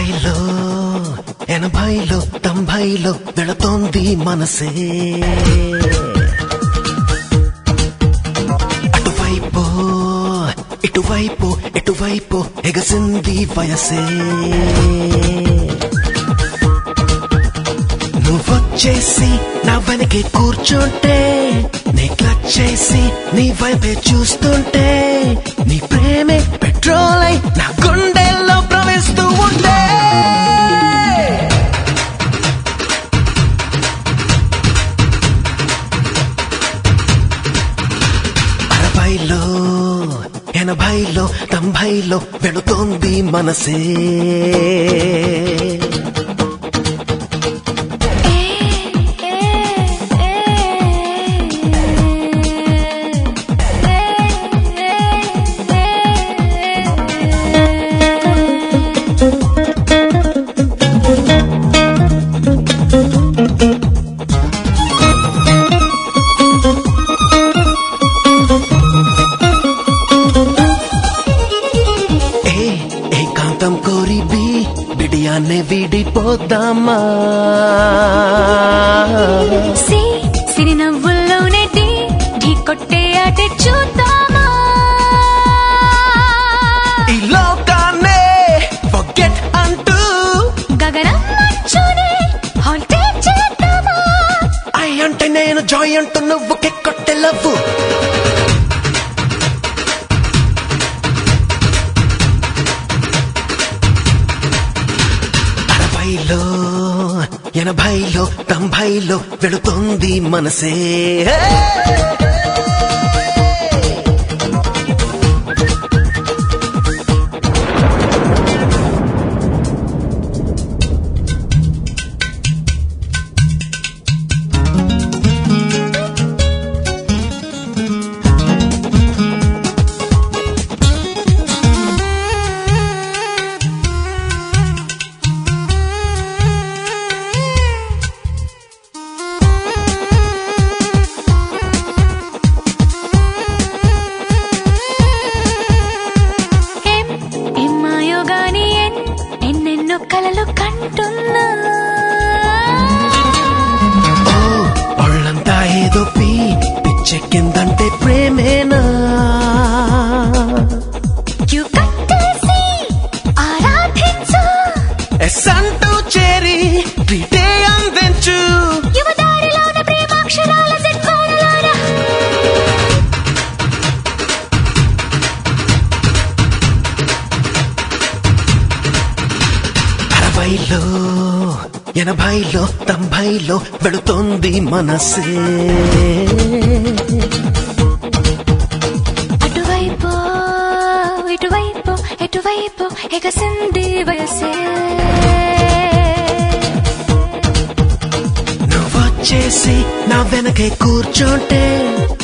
అరవైలో ఎనభైలో తొంభైలో వెళుతోంది మనసే అటువైపు ఇటువైపు ఎటువైపు ఎగసింది వయసే నువ్వొచ్చేసి నా వెనకే కూర్చుంటే నీ క్లచ్ చేసి నీ వైపే చూస్తుంటే నీ ప్రేమే పెట్రోల్ అయి నా గుండెల్లో ప్రవేశిస్తూ ఉంటే అరవైలో ఎనభైలో తొంభైలో వెళుతోంది మనసే ఏ ఏకాంతం కోరి బి బిడియాన్నే విడిపోదామా సి సిరి నవ్వుల్లోనే ఢీ ఢీ కొట్టే ఆట చూద్దామా ఈ లోకాన్నే ఫర్గెట్ అంటూ గగనం మంచునే హాల్టే చేద్దామా ఐ అంటే నేను జాయ్ అంటూ నువ్వు కెక్కొట్టే లవ్వు అరవైలో ఎనభైలో తొంభైలో వెళుతుంది మనసే ఏం ఏం మాయో గాని ఎన్ ఎన్నెన్నో కలలు కంటున్నా ఓ ఒళ్ళంతా ఏదో పీ పిచ్చెక్కిందంటే ప్రేమేనా క్యూ కట్టేసి ఆరాధించు ఎస్ అంటూ చేరి ట్రీటే అందించు యువదారిలోన ప్రేమాక్షరాల జట్వాడలోన అరవైలో ఎనభైలో తొంభైలో వెళుతోంది మనసే అటువైపు ఇటువైపు ఎటువైపు ఎగసింది వయసే నువ్వొచ్చేసి నా వెనకే కూర్చుంటే